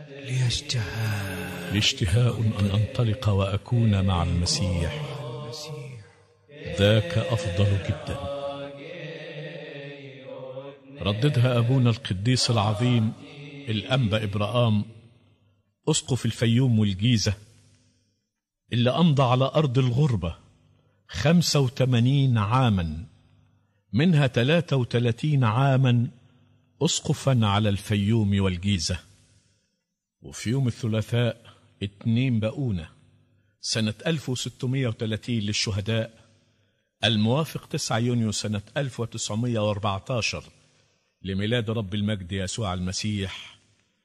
لي اشتهاء لي اشتهاء أن أنطلق وأكون مع المسيح ذاك أفضل جدا رددها أبونا القديس العظيم الأنبا إبراهام أسقف الفيوم والجيزة اللي أمضى على أرض الغربة خمسة وثمانين عاما منها ثلاثة وثلاثين عاما أسقفا على الفيوم والجيزة وفي يوم الثلاثاء اتنين بقونة سنة 1630 للشهداء الموافق 9 يونيو سنة 1914 لميلاد رب المجد يسوع المسيح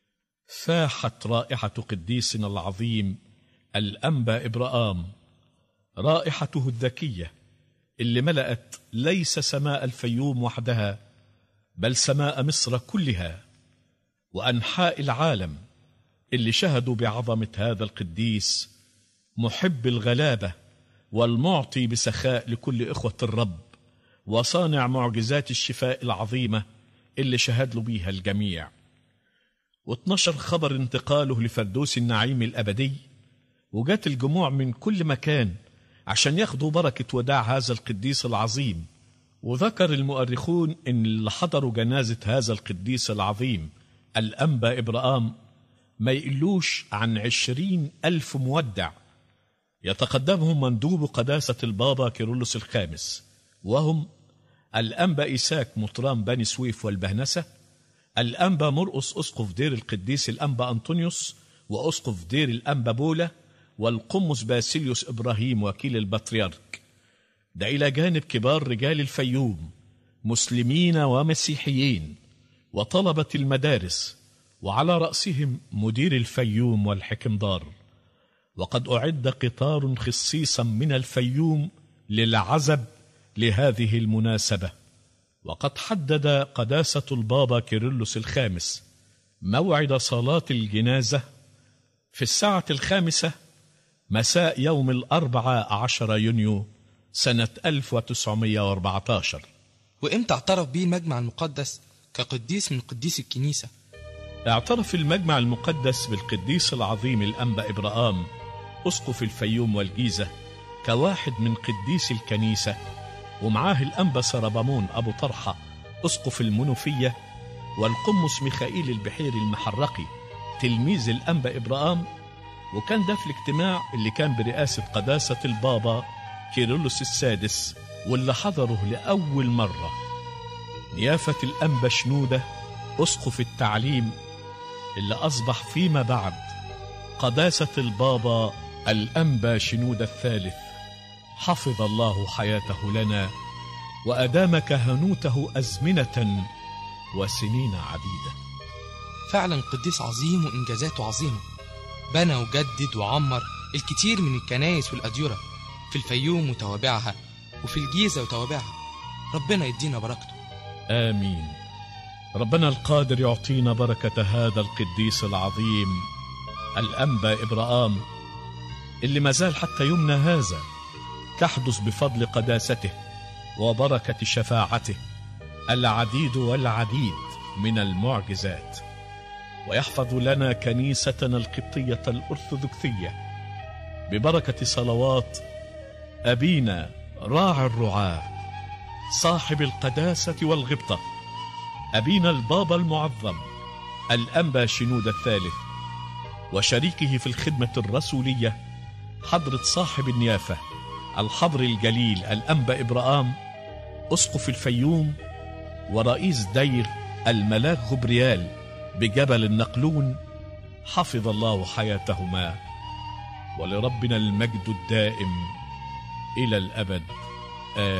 فاحت رائحة قديسنا العظيم الأنبا إبراهام رائحته الذكية اللي ملأت ليس سماء الفيوم وحدها بل سماء مصر كلها وأنحاء العالم اللي شهدوا بعظمة هذا القديس محب الغلابة والمعطي بسخاء لكل إخوة الرب وصانع معجزات الشفاء العظيمة اللي شهد له بيها الجميع واتنشر خبر انتقاله لفردوس النعيم الأبدي وجات الجموع من كل مكان عشان ياخدوا بركة وداع هذا القديس العظيم وذكر المؤرخون ان اللي حضروا جنازة هذا القديس العظيم الأنبا إبراهام ما يقلوش عن عشرين ألف مودع يتقدمهم مندوب قداسة البابا كيرلس الخامس وهم الأنبا إيساك مطران بني سويف والبهنسة الأنبا مرقس أسقف دير القديس الأنبا أنطونيوس وأسقف دير الأنبا بولا والقمص باسيليوس إبراهيم وكيل البطريرك ده إلى جانب كبار رجال الفيوم مسلمين ومسيحيين وطلبة المدارس وعلى رأسهم مدير الفيوم والحكمدار وقد أعد قطار خصيصا من الفيوم للعزب لهذه المناسبة وقد حدد قداسة البابا كيرلس الخامس موعد صلاة الجنازة في الساعة الخامسة مساء يوم الأربعاء عشر يونيو سنة 1914 وإمتى اعترف به المجمع المقدس كقديس من قديس الكنيسة اعترف المجمع المقدس بالقديس العظيم الأنبا إبراهام أسقف الفيوم والجيزة كواحد من قديس الكنيسة ومعاه الأنبا سربامون أبو طرحة أسقف المنوفية والقمص ميخائيل البحيري المحرقي تلميذ الأنبا إبراهام وكان ده في الاجتماع اللي كان برئاسة قداسة البابا كيرلس السادس واللي حضره لأول مرة نيافة الأنبا شنودة أسقف التعليم اللي أصبح فيما بعد قداسة البابا الأنبا شنودة الثالث حفظ الله حياته لنا وأدام كهنوته أزمنة وسنين عديدة فعلا قديس عظيم وإنجازاته عظيمة بنى وجدد وعمر الكثير من الكنايس والأديرة في الفيوم وتوابعها وفي الجيزة وتوابعها ربنا يدينا بركته آمين ربنا القادر يعطينا بركة هذا القديس العظيم الأنبا إبراهام اللي ما زال حتى يومنا هذا تحدث بفضل قداسته وبركة شفاعته العديد والعديد من المعجزات ويحفظ لنا كنيستنا القبطية الأرثوذكسية ببركة صلوات أبينا راعي الرعاة صاحب القداسة والغبطة أبينا البابا المعظم الأنبا شنود الثالث وشريكه في الخدمة الرسولية حضرة صاحب النيافة الحضر الجليل الأنبا إبراهام أسقف الفيوم ورئيس دير الملاك غبريال بجبل النقلون حفظ الله حياتهما ولربنا المجد الدائم إلى الأبد آمين